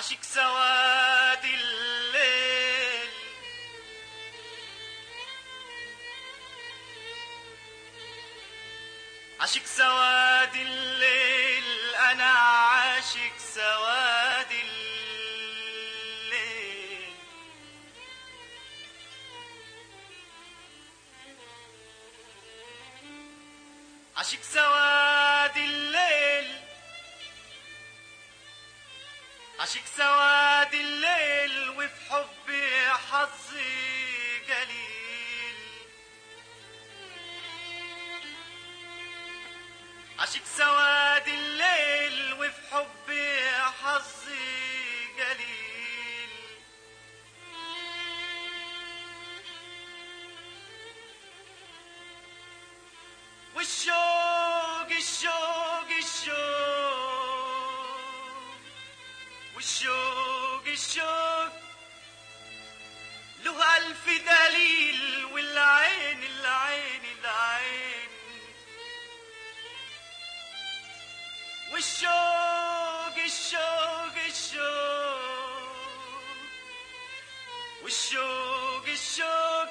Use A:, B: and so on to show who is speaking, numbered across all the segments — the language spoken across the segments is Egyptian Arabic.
A: عشق سواد الليل عشق سواد الليل انا عاشق سواد الليل عشق سواد الليل عشق سواد الليل وفي حبي حظي قليل عشق سواد الليل وفي حبي حظي قليل والشوق الشوق الشوق والشوق الشوق له ألف دليل والعين العين العين والشوق الشوق الشوق والشوق الشوق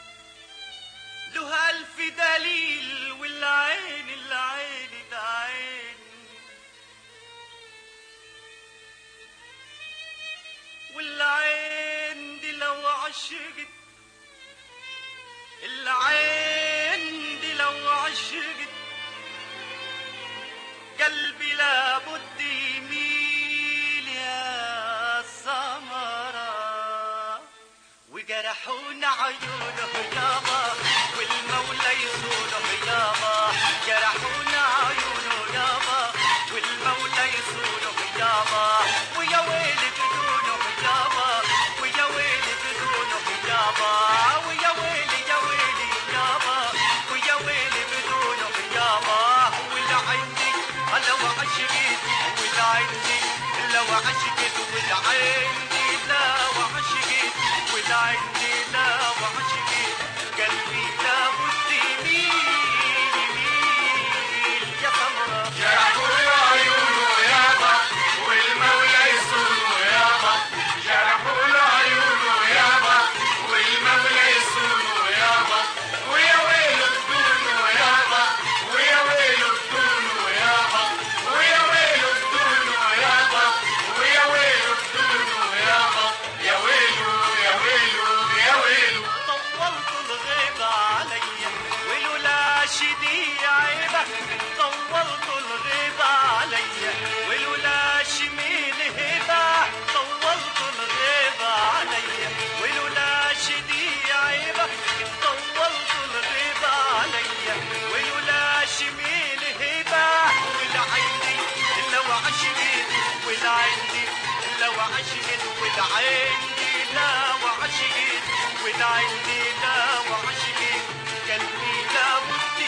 A: له ألف دليل والعين العين العين والعين دي لو عشقت العين دي لو عشقت قلبي لابد يميل يا سمرة وجرحونا عيونه يابا والمولى يصونه يابا جرحونا عيونه يابا والمولى يصونه يابا ويا ويلي بدونه يابا ويا ويلي بدونه يابا ويا ويلي يا ويلي يابا ويا ويلي بدونه يابا ولا عندي لو عشقت ولا عندي لو عشقت ولا عندي لو عشقت ولا عندي لو عشقت قلبي لابد يميل يميل يا سمرة
B: جرحوا عيونه يابا والمولى يصونه يابا جرحوا عيونه يابا والمولى يصونه يابا ويا ويله بدونه يابا ويا ويله بدونه يابا ويا ويله بدونه يابا ويا ويله بدونه يابا يا ويله يا ويله يا ويله
A: طولت الغيبة عليا ولولا شدي عيبة طولت الغيبة عليا ولولا شميل هبة طولت الغيبة عليا ولولا شدي عيبة طولت الغيبة عليا ولولا شميل هبة ولا عندي لو عشقت ولا عندي لو عشقت ولا عندي لو عشقت ولا عندي لو عشقت قلبي لابد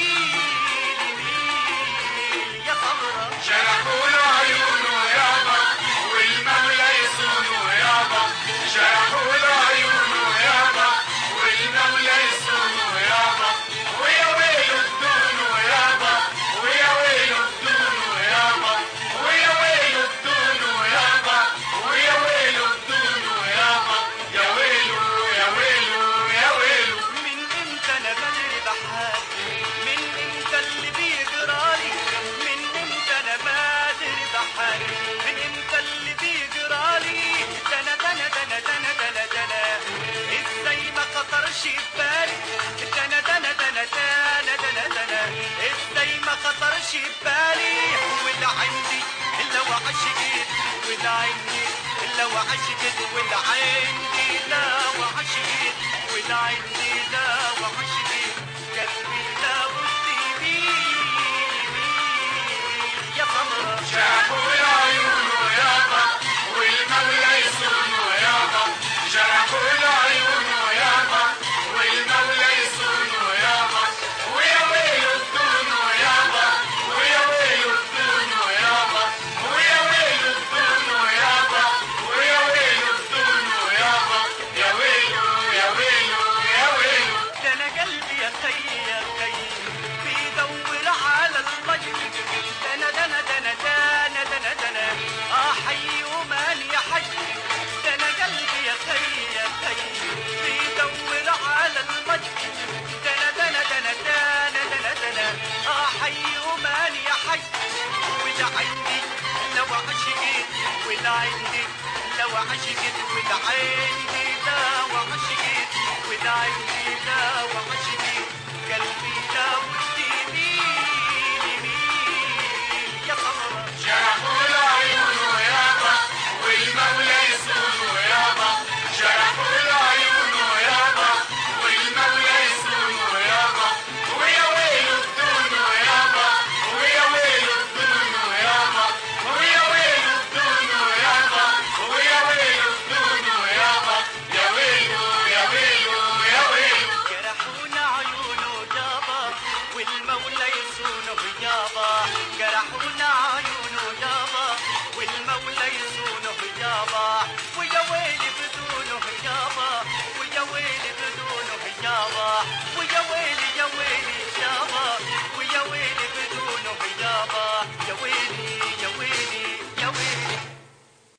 A: يميل يميل يا سمرة
B: جرحوا له عيونه يابا والمولى يصونه يابا جرحوا له عيونه يابا والمولى يصونه يابا ويا ويله بدونه يابا ويا ويله بدونه يابا ويا ويله بدونه يابا ويا ويله بدونه يابا يا ويله يا ويله يا ويله
A: من امتى انا بدري بحالي من امتى اللي بيجرالي من امتى انا بدري بحالي من امتى اللي بيجرالي دنا دنا دنا دنا دنا دنا ازاي ما خطرش في بالي دنا دنا دنا دنا دنا دنا ازاي ما خطرش في بالي ولا عندي الا وعشقت ولا عندي الا وعشقت ولا عندي لا وعشقت ولا عندي لا وعشقت قلبي لا بد يميل يميل يا سمرة
B: جرحوا له عيونه يابا والمولى يصونه يابا جرحوا له عيونه يابا والمولى يصونه يابا ويا ويله بدونه يابا ويا ويله بدونه يابا ويا ويله بدونه يابا ويا ويله بدونه يابا يا ويله يا ويله يا ويله
A: ده انا قلبي يا خي يا خي والعين لو عشقت والعين لو عشقت والعين لو عشقت قلبي لو تميل يميل يا سمرة
B: جرحوا العيون يابا والمولى يصونه يابا جرحوا العيون يابا والمولى يصونه يابا ويا ويل بدونه يابا ويا ويل بدونه يابا ويا ويل بدونه يابا ويا ويل بدونه يابا يا ويلو يا ويلو يا ويلو
A: جرحونا عيونه يابا والمولى يصونه يابا